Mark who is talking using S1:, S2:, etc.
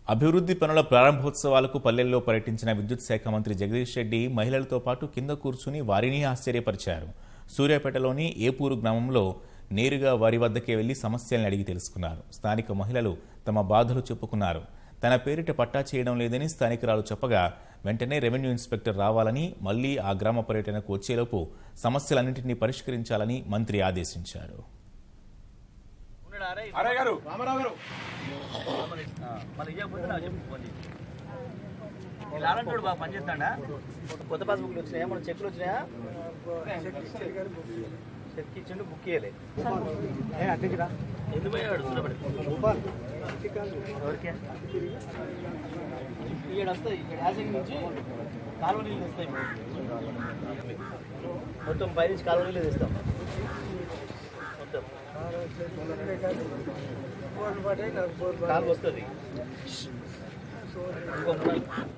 S1: అభివృద్ధి పనుల ప్రారంభోత్సవాలకు పల్లెల్లో పర్యటించిన విద్యుత్ శాఖ మంత్రి జగదీష్ రెడ్డి మహిళలతో పాటు కింద కూర్చుని వారిని ఆశ్చర్యపరిచారు సూర్యాపేటలోని ఏపూరు గ్రామంలో నేరుగా వారి వద్దకే వెళ్లి సమస్యల్ని అడిగి తెలుసుకున్నారు స్థానిక మహిళలు తమ బాధలు చెప్పుకున్నారు తన పేరిట పట్టా చేయడం లేదని స్థానికురాలు చెప్పగా వెంటనే రెవెన్యూ ఇన్స్పెక్టర్ రావాలని మళ్లీ ఆ గ్రామ పర్యటనకు వచ్చేలోపు సమస్యలన్నింటినీ పరిష్కరించాలని మంత్రి ఆదేశించారు
S2: అరే గారు
S3: మన ఇవ్వకపోతే నాకు చెప్పు ఫోన్ చేసి ఈ లాలంటోడు బాగా పనిచేస్తాడా కొత్త పాస్బుక్లు వచ్చినాయా మన చెక్లు వచ్చినాయా చెక్ ఇచ్చిండు బుక్ చేయలే ఎందుకు పోయాడు చూడబడి ఎవరికి ఇక్కడ వస్తాయి ఇక్కడ యాసింగ్ నుంచి కాలువ నీళ్ళు వస్తాయి మొత్తం పైనుంచి కాలువ నీళ్ళు తెస్తాం మొత్తం కాలువ వస్తుంది ఇంకో మూడు